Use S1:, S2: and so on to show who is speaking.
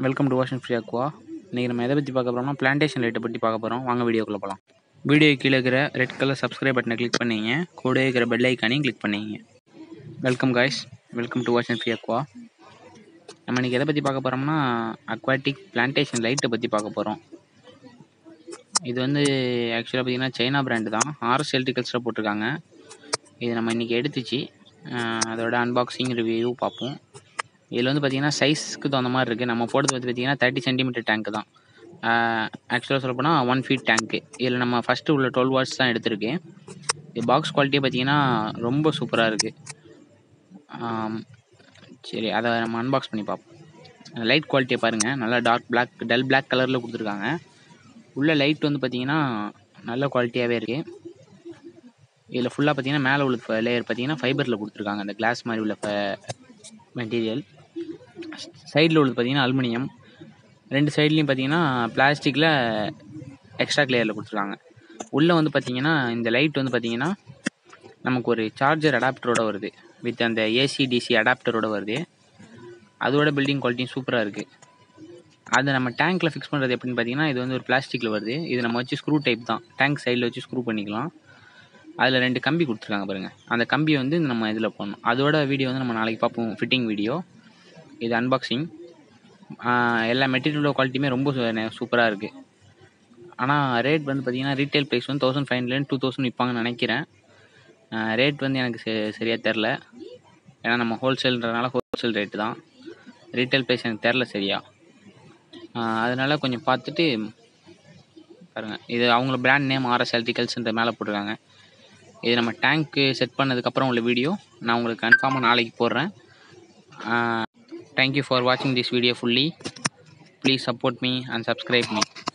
S1: welcome to வாஷன் free aqua இன்றைக்கி நம்ம எதை பற்றி பார்க்க போகிறோம்னா பிளான்டேஷன் லைட்டை பற்றி பார்க்க போகிறோம் வாங்க வீடியோக்குள்ளே போகலாம் வீடியோ கீழே இருக்கிற ரெட் கலர் சப்ஸ்கிரைப் பட்டனை கிளிக் பண்ணிங்க கூட இருக்கிற பெல் ஐக்கானையும் கிளிக் பண்ணிங்க வெல்கம் காய்ஸ் வெல்கம் டு வாஷன் ஃப்ரீ அக்வா நம்ம இன்றைக்கி எதை பற்றி பார்க்க போகிறோம்னா அக்வாட்டிக் பிளான்டேஷன் லைட்டை பற்றி பார்க்க போகிறோம் இது வந்து ஆக்சுவலாக பார்த்தீங்கன்னா சைனா பிராண்டு தான் ஆர்எஸ் எலக்ட்ரிக்கல்ஸில் போட்டிருக்காங்க இது நம்ம இன்றைக்கி எடுத்துச்சு அஹ் அதோட அன்பாக்சிங் ரிவ்யூ பார்ப்போம் இதில் வந்து பார்த்தீங்கன்னா சைஸ்க்கு தகுந்த மாதிரி இருக்குது நம்ம போடுறது வந்து பார்த்தீங்கன்னா தேர்ட்டி சென்டிமீட்டர் டேங்க் தான் ஆக்சுவலாக சொல்ல போனால் ஒன் ஃபீட் டேங்க்கு இதில் நம்ம ஃபஸ்ட்டு உள்ள டுவெல் வாட்ஸ் தான் எடுத்திருக்கேன் இது பாக்ஸ் குவாலிட்டியே பார்த்தீங்கன்னா ரொம்ப சூப்பராக இருக்குது சரி அதை நம்ம அன்பாக்ஸ் பண்ணி பார்ப்போம் லைட் குவாலிட்டியை பாருங்கள் நல்லா டார்க் பிளாக் டல் பிளாக் கலரில் கொடுத்துருக்காங்க உள்ள லைட் வந்து பார்த்தீங்கன்னா நல்ல குவாலிட்டியாகவே இருக்குது இதில் ஃபுல்லாக பார்த்தீங்கன்னா மேலே உள்ள லேயர் பார்த்தீங்கன்னா ஃபைபரில் கொடுத்துருக்காங்க அந்த கிளாஸ் மாதிரி உள்ள மெட்டீரியல் சைடில் உள்ளது பார்த்தீங்கன்னா அலுமினியம் ரெண்டு சைட்லேயும் பார்த்தீங்கன்னா பிளாஸ்டிக்கில் எக்ஸ்ட்ரா லேயரில் கொடுத்துருக்காங்க உள்ளே வந்து பார்த்தீங்கன்னா இந்த லைட் வந்து பார்த்தீங்கன்னா நமக்கு ஒரு சார்ஜர் அடாப்டரோட வருது வித் அந்த ஏசி டிசி அடாப்டரோட வருது அதோட பில்டிங் குவாலிட்டியும் சூப்பராக இருக்குது அதை நம்ம டேங்க்கில் ஃபிக்ஸ் பண்ணுறது எப்படின்னு பார்த்தீங்கன்னா இது வந்து ஒரு பிளாஸ்டிக்கில் வருது இது நம்ம வச்சு ஸ்க்ரூ டைப் தான் டேங்க் சைடில் வச்சு ஸ்க்ரூ பண்ணிக்கலாம் அதில் ரெண்டு கம்பி கொடுத்துருக்காங்க பாருங்கள் அந்த கம்பியை வந்து நம்ம இதில் போடணும் அதோட வீடியோ வந்து நம்ம நாளைக்கு பார்ப்போம் ஃபிட்டிங் வீடியோ இது அன்பாக்சிங் எல்லா மெட்டீரியலோட குவாலிட்டியுமே ரொம்ப சூப்பராக இருக்குது ஆனால் ரேட் வந்து பார்த்தீங்கன்னா ரீட்டைல் ப்ரைஸ் வந்து thousand five hundred two thousand விற்பாங்கன்னு நினைக்கிறேன் ரேட் வந்து எனக்கு சே சரியாக தெரில ஏன்னா நம்ம ஹோல்சேல்ன்றனால ஹோல்சேல் ரேட்டு தான் ரீட்டைல் ப்ரைஸ் எனக்கு தெரில சரியா அதனால் கொஞ்சம் பார்த்துட்டு பாருங்கள் இது அவங்கள பிராண்ட் நேம் ஆர்எஸ் எலக்ட்ரிக்கல்ஸ்ன்ற மேலே போட்டிருக்காங்க இது நம்ம டேங்க்கு செட் பண்ணதுக்கப்புறம் உள்ள வீடியோ நான் உங்களுக்கு கன்ஃபார்மாக நாளைக்கு போடுறேன் தேங்க்யூ ஃபார் வாட்சிங் this video fully please support me and subscribe me